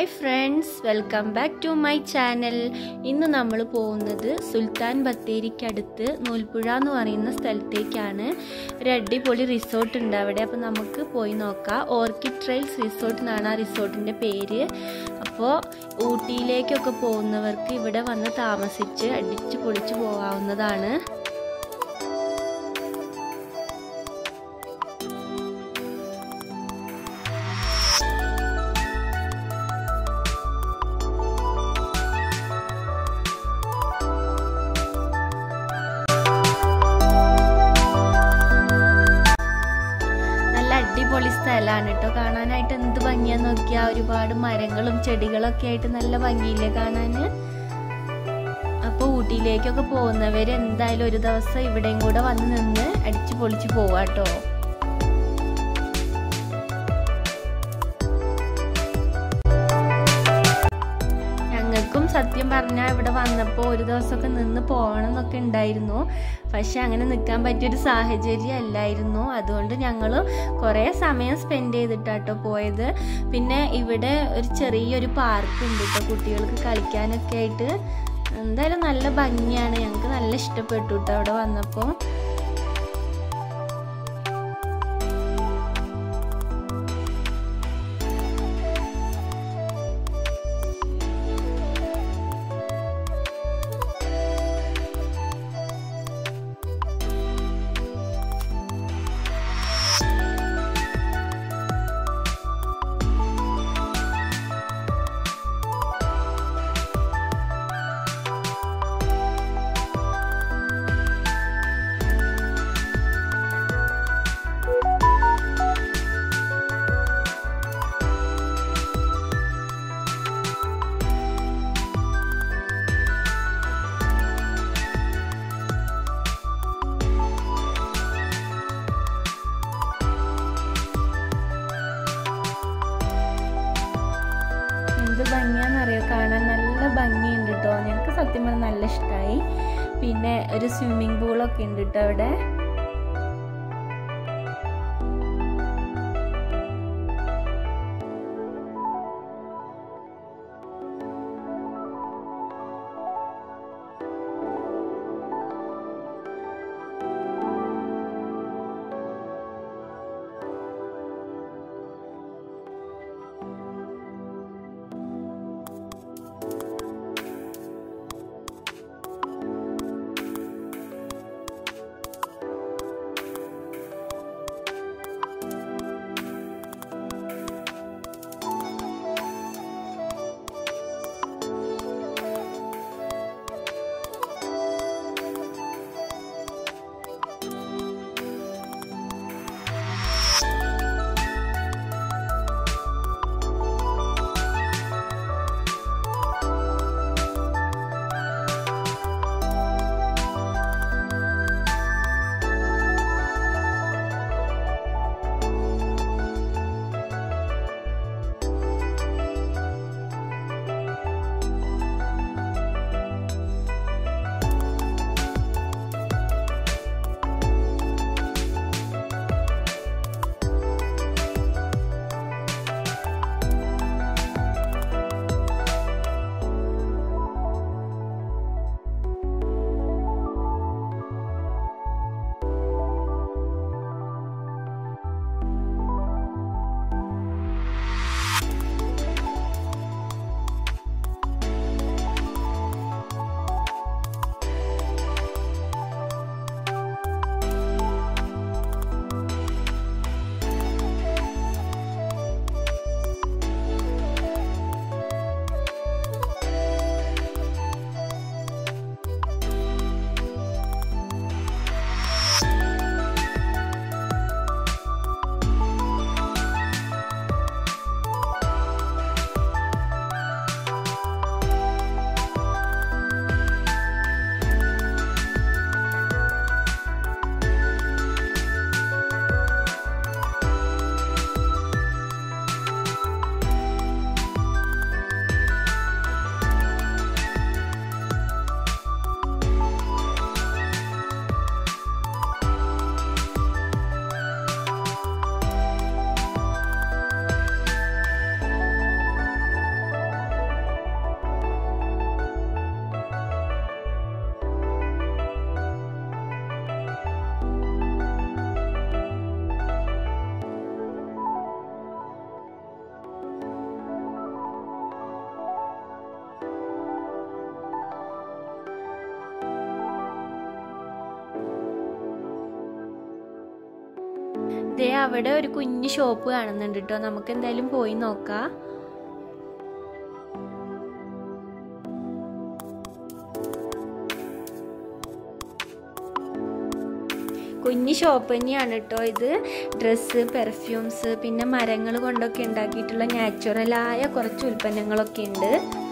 hi friends welcome back to my channel ഇന്ന് നമ്മൾ പോകുന്നത് സുൽത്താൻ ബത്തേരിക്കടുത്ത് നൂൽപ്പുഴ എന്ന് പറയുന്ന സ്ഥലത്തേക്കാണ് ഒരു അടിപൊളി റിസോർട്ട് ഉണ്ട് അവിടെ അപ്പോൾ നമുക്ക് പോയി നോക്കാം ഓർക്കിഡ് ട്രെയിൽസ് റിസോർട്ട് എന്നാണ് ആ റിസോർട്ടിൻ്റെ പേര് അപ്പോൾ ഊട്ടിയിലേക്കൊക്കെ പോകുന്നവർക്ക് ഇവിടെ വന്ന് താമസിച്ച് അടിച്ച് പൊളിച്ച് പോകാവുന്നതാണ് നല്ല അടിപൊളി സ്ഥലമാണ് കേട്ടോ കാണാനായിട്ട് എന്ത് ഭംഗിയാന്ന് നോക്കിയാൽ ഒരുപാട് മരങ്ങളും ചെടികളൊക്കെ ആയിട്ട് നല്ല ഭംഗിയില്ലേ കാണാൻ അപ്പോൾ ഊട്ടിയിലേക്കൊക്കെ പോകുന്നവർ എന്തായാലും ഒരു ദിവസം ഇവിടെയും കൂടെ വന്ന് നിന്ന് അടിച്ചു പൊളിച്ച് പോവാട്ടോ ഞങ്ങൾക്കും സത്യം പറഞ്ഞാൽ ഇവിടെ വന്നപ്പോൾ ഒരു ദിവസമൊക്കെ നിന്ന് പോകണം എന്നൊക്കെ ഉണ്ടായിരുന്നു പക്ഷെ അങ്ങനെ നിൽക്കാൻ പറ്റിയൊരു സാഹചര്യം അല്ലായിരുന്നു അതുകൊണ്ട് ഞങ്ങൾ കുറേ സമയം സ്പെൻഡ് ചെയ്തിട്ടാട്ടോ പോയത് പിന്നെ ഇവിടെ ഒരു ചെറിയൊരു പാർക്ക് ഉണ്ട് കേട്ടോ കുട്ടികൾക്ക് കളിക്കാനൊക്കെ ആയിട്ട് എന്തായാലും നല്ല ഭംഗിയാണ് ഞങ്ങൾക്ക് നല്ല ഇഷ്ടപ്പെട്ടു കേട്ടോ അവിടെ വന്നപ്പോൾ എന്ത് ഭംഗിയാണെന്നറിയോ കാണാൻ നല്ല ഭംഗിയുണ്ട് കേട്ടോ ഞങ്ങൾക്ക് സത്യം പറഞ്ഞാൽ നല്ല ഇഷ്ടമായി പിന്നെ ഒരു സ്വിമ്മിംഗ് പൂളൊക്കെ ഉണ്ട് കേട്ടോ അവിടെ ദേ അവിടെ ഒരു കുഞ്ഞു ഷോപ്പ് കാണുന്നുണ്ട് കേട്ടോ നമുക്ക് എന്തായാലും പോയി നോക്കാം കുഞ്ഞു ഷോപ്പ് തന്നെയാണ് കേട്ടോ ഇത് ഡ്രസ്സ് പെർഫ്യൂംസ് പിന്നെ മരങ്ങൾ കൊണ്ടൊക്കെ ഉണ്ടാക്കിയിട്ടുള്ള നാച്ചുറലായ കുറച്ച് ഉൽപ്പന്നങ്ങളൊക്കെ ഉണ്ട്